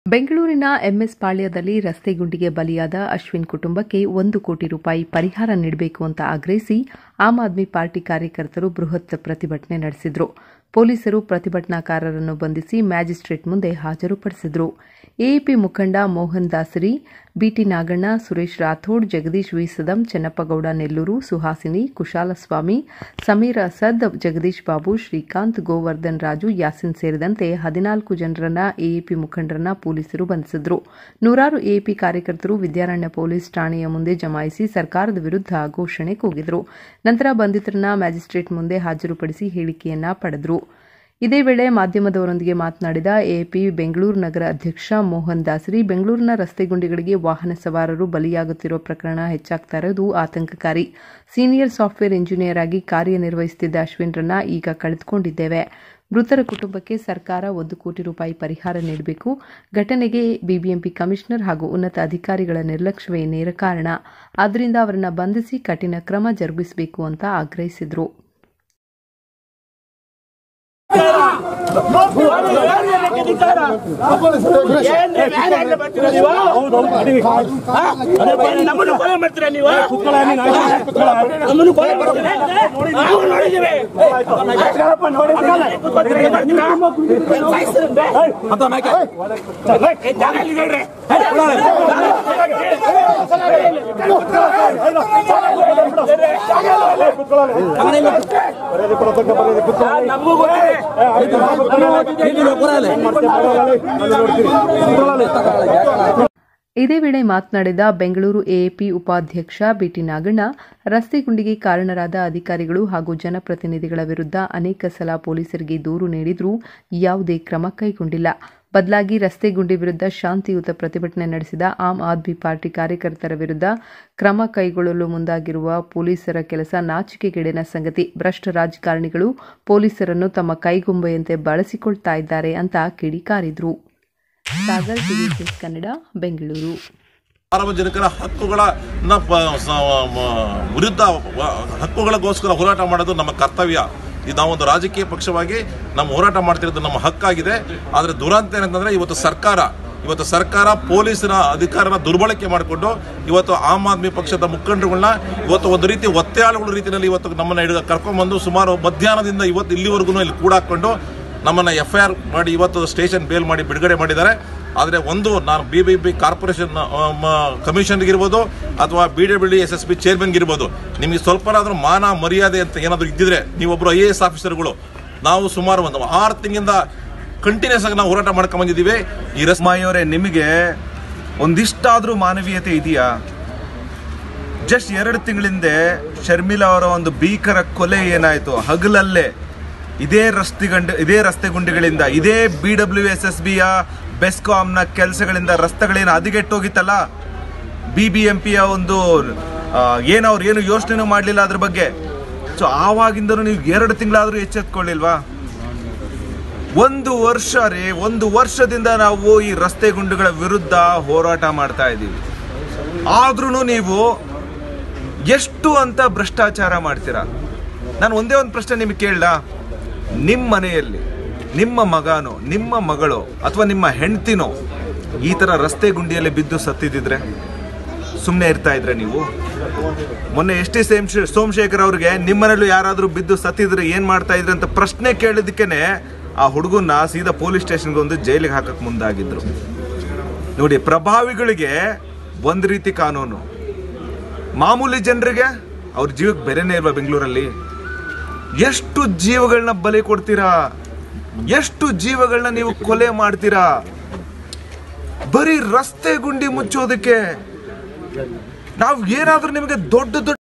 ಬೆಂಗಳೂರಿನ ಎಂಎಸ್ ಪಾಳ್ಯದಲ್ಲಿ ರಸ್ತೆ ಗುಂಡಿಗೆ ಬಲಿಯಾದ ಅಶ್ವಿನ್ ಕುಟುಂಬಕ್ಕೆ ಒಂದು ಕೋಟಿ ರೂಪಾಯಿ ಪರಿಹಾರ ನೀಡಬೇಕು ಅಂತ ಆಗ್ರಹಿಸಿ ಆಮ್ ಆದ್ಮಿ ಪಾರ್ಟಿ ಕಾರ್ಯಕರ್ತರು ಬೃಹತ್ ಪ್ರತಿಭಟನೆ ನಡೆಸಿದರು ಪೊಲೀಸರು ಪ್ರತಿಭಟನಾಕಾರರನ್ನು ಬಂಧಿಸಿ ಮ್ಯಾಜಿಸ್ಟ್ರೇಟ್ ಮುಂದೆ ಹಾಜರುಪಡಿಸಿದರು ಎಎಪಿ ಮುಖಂಡ ಮೋಹನ್ ದಾಸರಿ ಬಿಟಿ ನಾಗಣ್ಣ ಸುರೇಶ್ ರಾಥೋಡ್ ಜಗದೀಶ್ ವಿಸದಂ ಚೆನ್ನಪ್ಪಗೌಡ ನೆಲ್ಲೂರು ಸುಹಾಸಿನಿ ಕುಶಾಲಸ್ವಾಮಿ ಸಮೀರ್ ಅಸದ್ ಜಗದೀಶ್ ಬಾಬು ಶ್ರೀಕಾಂತ್ ಗೋವರ್ಧನ್ ರಾಜು ಯಾಸಿನ್ ಸೇರಿದಂತೆ ಹದಿನಾಲ್ಕು ಜನರನ್ನ ಎಎಪಿ ಮುಖಂಡರನ್ನ ಪೊಲೀಸರು ಬಂಧಿಸಿದ್ರು ನೂರಾರು ಎಎಪಿ ಕಾರ್ಯಕರ್ತರು ವಿದ್ಯಾರಣ್ಯ ಪೊಲೀಸ್ ಠಾಣೆಯ ಮುಂದೆ ಜಮಾಯಿಸಿ ಸರ್ಕಾರದ ವಿರುದ್ಧ ಘೋಷಣೆ ಕೂಗಿದ್ರು ನಂತರ ಬಂಧಿತರನ್ನ ಮ್ಯಾಜಿಸ್ಟ್ರೇಟ್ ಮುಂದೆ ಹಾಜರುಪಡಿಸಿ ಹೇಳಿಕೆಯನ್ನ ಪಡೆದರು ಇದೇ ವೇಳೆ ಮಾಧ್ಯಮದವರೊಂದಿಗೆ ಮಾತನಾಡಿದ ಎಎಪಿ ಬೆಂಗಳೂರು ನಗರ ಅಧ್ಯಕ್ಷ ಮೋಹನ್ ದಾಸರಿ ಬೆಂಗಳೂರಿನ ರಸ್ತೆ ಗುಂಡಿಗಳಿಗೆ ವಾಹನ ಸವಾರರು ಬಲಿಯಾಗುತ್ತಿರುವ ಪ್ರಕರಣ ಹೆಚ್ಚಾಗ್ತಾ ಇರೋದು ಆತಂಕಕಾರಿ ಸೀನಿಯರ್ ಸಾಫ್ಟ್ವೇರ್ ಇಂಜಿನಿಯರ್ ಆಗಿ ಕಾರ್ಯನಿರ್ವಹಿಸುತ್ತಿದ್ದ ಅಶ್ವಿನ್ರನ್ನ ಈಗ ಕಳೆದುಕೊಂಡಿದ್ದೇವೆ ಮೃತರ ಕುಟುಂಬಕ್ಕೆ ಸರ್ಕಾರ ಒಂದು ಕೋಟಿ ರೂಪಾಯಿ ಪರಿಹಾರ ನೀಡಬೇಕು ಘಟನೆಗೆ ಬಿಬಿಎಂಪಿ ಕಮಿಷನರ್ ಹಾಗೂ ಉನ್ನತ ಅಧಿಕಾರಿಗಳ ನಿರ್ಲಕ್ಷ್ಯವೇ ನೇರ ಕಾರಣ ಆದ್ದರಿಂದ ಅವರನ್ನ ಬಂಧಿಸಿ ಕಠಿಣ ಕ್ರಮ ಜರುಗಿಸಬೇಕು ಅಂತ ಆಗ್ರಹಿಸಿದರು ನಮ್ಮನ್ನು ಕೊಲೆ ಮಾಡ್ತೀರಾ ನೀವು ನಮ್ಮನ್ನು ಕೊಲೆ ಮಾಡ್ತೀರಾ ನಾವು ನೋಡಿದ್ದೀವಿ ಏ, ಜಾಗ ಎಲ್ಲಿದೆ ಹೇಳ್ರಿ? ನಮಗೂ ಗೊತ್ತಿದೆ ಇದೇ ವೇಳೆ ಮಾತನಾಡಿದ ಬೆಂಗಳೂರು ಎಎಪಿ ಉಪಾಧ್ಯಕ್ಷ ಬಿಟಿ ನಾಗಣ್ಣ ರಸ್ತೆ ಗುಂಡಿಗೆ ಕಾರಣರಾದ ಅಧಿಕಾರಿಗಳು ಹಾಗೂ ಜನಪ್ರತಿನಿಧಿಗಳ ವಿರುದ್ಧ ಅನೇಕ ಸಲ ಪೊಲೀಸರಿಗೆ ದೂರು ನೀಡಿದ್ರೂ ಯಾವುದೇ ಕ್ರಮ ಕೈಗೊಂಡಿಲ್ಲ ಬದಲಾಗಿ ರಸ್ತೆ ಗುಂಡಿ ವಿರುದ್ಧ ಶಾಂತಿಯುತ ಪ್ರತಿಭಟನೆ ನಡೆಸಿದ ಆಮ್ ಆದ್ಮಿ ಪಾರ್ಟಿ ಕಾರ್ಯಕರ್ತರ ವಿರುದ್ಧ ಕ್ರಮ ಕೈಗೊಳ್ಳಲು ಮುಂದಾಗಿರುವ ಪೊಲೀಸರ ಕೆಲಸ ನಾಚಿಕೆಗೇಡಿನ ಸಂಗತಿ ಭ್ರಷ್ಟ ರಾಜಕಾರಣಿಗಳು ಪೊಲೀಸರನ್ನು ತಮ್ಮ ಕೈಗೊಂಬೆಯಂತೆ ಬಳಸಿಕೊಳ್ತಾ ಇದ್ದಾರೆ ಅಂತ ಕಿಡಿಕಾರಿದ್ರು ಸಾಗರ್ ಟಿವಿ ನ್ಯೂಸ್ ಕನ್ನಡ ಬೆಂಗಳೂರು ಸಾರ್ವಜನಿಕರ ಹಕ್ಕುಗಳ ನ ಪ- ಸ- ಮ- ವಿರುದ್ಧ ವ- ಹಕ್ಕುಗಳಿಗೋಸ್ಕರ ಹೋರಾಟ ಮಾಡೋದು ನಮ್ಮ ಕರ್ತವ್ಯ ಇದು ನಾವೊಂದು ರಾಜಕೀಯ ಪಕ್ಷವಾಗಿ ನಮ್ಮ ಹೋರಾಟ ಮಾಡ್ತಿರೋದು ನಮ್ಮ ಹಕ್ಕಾಗಿದೆ ಆದರೆ ದುರಂತ ಏನಂತಂದ್ರೆ ಇವತ್ತು ಸರ್ಕಾರ ಇವತ್ತು ಸರ್ಕಾರ ಪೊಲೀಸರ ಅಧಿಕಾರನ ದುರ್ಬಳಕೆ ಮಾಡಿಕೊಂಡು ಇವತ್ತು ಆಮ್ ಆದ್ಮಿ ಪಕ್ಷದ ಮುಖಂಡರುಗಳನ್ನ ಇವತ್ತು ಒಂದು ರೀತಿ ಒತ್ತೆಯಾಳುಗಳ ರೀತಿಯಲ್ಲಿ ಇವತ್ತು ನಮ್ಮನ್ನ ಹಿಡಿದು ಕರ್ಕೊಂಡ್ಬಂದು ಸುಮಾರು ಮಧ್ಯಾಹ್ನದಿಂದ ಇವತ್ತು ಇಲ್ಲಿವರೆಗೂ ಇಲ್ಲಿ ಕೂಡಾಕೊಂಡು ನಮ್ಮನ್ನು ಎಫ್ ಐ ಆರ್ ಮಾಡಿ ಇವತ್ತು ಸ್ಟೇಷನ್ ಬೇಲ್ ಮಾಡಿ ಬಿಡುಗಡೆ ಮಾಡಿದ್ದಾರೆ ಆದರೆ ಒಂದು ನಾನು ಬಿ ಬಿ ಪಿ ಕಾರ್ಪೊರೇಷನ್ ಕಮಿಷನ್ಗಿರ್ಬೋದು ಅಥವಾ B W D S S P ಚೇರ್ಮನ್ಗಿರ್ಬೋದು ನಿಮಗೆ ಸ್ವಲ್ಪನಾದ್ರೂ ಮಾನ ಮರ್ಯಾದೆ ಅಂತ ಏನಾದರೂ ಇದ್ದಿದ್ರೆ ನೀವೊಬ್ಬರು ಐ ಎ ಎಸ್ ಆಫೀಸರ್ಗಳು ನಾವು ಸುಮಾರು ಒಂದು ಆರು ತಿಂಗಳಿಂದ ಕಂಟಿನ್ಯೂಸ್ ಆಗಿ ನಾವು ಹೋರಾಟ ಮಾಡ್ಕೊಂಡ್ ಬಂದಿದ್ದೀವಿ ಈ ರಸ್ ಮಾಯವರೇ ನಿಮಗೆ ಒಂದಿಷ್ಟಾದ್ರೂ ಮಾನವೀಯತೆ ಇದೆಯಾ ಜಸ್ಟ್ ಎರಡು ತಿಂಗಳಿಂದೆ ಶರ್ಮಿಳಾ ಅವರ ಒಂದು ಭೀಕರ ಕೊಲೆ ಏನಾಯಿತು ಹಗಲಲ್ಲೇ ಇದೇ ರಸ್ತೆ ಗಂಡ ಇದೇ ರಸ್ತೆ ಗುಂಡಿಗಳಿಂದ ಇದೇ ಬಿ ಡಬ್ಲ್ಯೂ ಎಸ್ ಎಸ್ ಬಿಯ ಬೆಸ್ಕಾಮ್ನ ಕೆಲಸಗಳಿಂದ ರಸ್ತೆಗಳೇನು ಹದಗೆಟ್ಟೋಗಿತ್ತಲ್ಲ ಬಿ ಬಿ ಎಂ ಪಿಯ ಒಂದು ಆ, ಏನು ಅವ್ರು ಏನು ಯೋಚನೆ ಮಾಡಲಿಲ್ಲ ಅದ್ರ ಬಗ್ಗೆ ಸೊ ಆವಾಗಿಂದನೂ ನೀವು ಎರಡು ತಿಂಗಳಾದರೂ ಎಚ್ಚೆತ್ಕೊಳ್ಳಿಲ್ವಾ ಒಂದು ವರ್ಷ ರೀ ಒಂದು ವರ್ಷದಿಂದ ನಾವು ಈ ರಸ್ತೆ ಗುಂಡುಗಳ ವಿರುದ್ಧ ಹೋರಾಟ ಮಾಡ್ತಾ ಇದ್ದೀವಿ ಆದ್ರೂ ನೀವು ಎಷ್ಟು ಅಂತ ಭ್ರಷ್ಟಾಚಾರ ಮಾಡ್ತೀರಾ ನಾನು ಒಂದೇ ಒಂದು ಪ್ರಶ್ನೆ ನಿಮಗೆ ಕೇಳಲ್ಲ ನಿಮ್ಮ ಮನೆಯಲ್ಲಿ ನಿಮ್ಮ ಮಗನೋ ನಿಮ್ಮ ಮಗಳು ಅಥವಾ ನಿಮ್ಮ ಹೆಂಡ್ತಿನೋ ಈ ಥರ ರಸ್ತೆ ಗುಂಡಿಯಲ್ಲಿ ಬಿದ್ದು ಸತ್ತಿದ್ದಿದ್ರೆ ಸುಮ್ಮನೆ ಇರ್ತಾ ಇದ್ರೆ ನೀವು ಮೊನ್ನೆ ಎಸ್ ಟಿ ಸೇಮ್ ಸೋಮಶೇಖರ್ ಅವ್ರಿಗೆ ನಿಮ್ಮನೇಲೂ ಯಾರಾದರೂ ಬಿದ್ದು ಸತ್ತಿದ್ರೆ ಏನು ಮಾಡ್ತಾ ಇದ್ರಿ ಅಂತ ಪ್ರಶ್ನೆ ಕೇಳಿದ್ದಕ್ಕೇನೆ ಆ ಹುಡುಗನ್ನ ಸೀದಾ ಪೊಲೀಸ್ ಸ್ಟೇಷನ್ಗೆ ಒಂದು ಜೈಲಿಗೆ ಹಾಕಕ್ಕೆ ಮುಂದಾಗಿದ್ರು ನೋಡಿ ಪ್ರಭಾವಿಗಳಿಗೆ ಒಂದು ರೀತಿ ಕಾನೂನು ಮಾಮೂಲಿ ಜನರಿಗೆ ಅವ್ರ ಜೀವಕ್ಕೆ ಬೆಲೆನೇ ಇಲ್ವಾ ಬೆಂಗಳೂರಲ್ಲಿ ಎಷ್ಟು ಜೀವಗಳನ್ನ ಬಲಿ ಕೊಡ್ತೀರಾ ಎಷ್ಟು ಜೀವಗಳನ್ನ ನೀವು ಕೊಲೆ ಮಾಡ್ತೀರಾ ಬರೀ ರಸ್ತೆ ಗುಂಡಿ ಮುಚ್ಚೋದಕ್ಕೆ ನಾವು ಏನಾದ್ರೂ ನಿಮಗೆ ದೊಡ್ಡ ದೊಡ್ಡ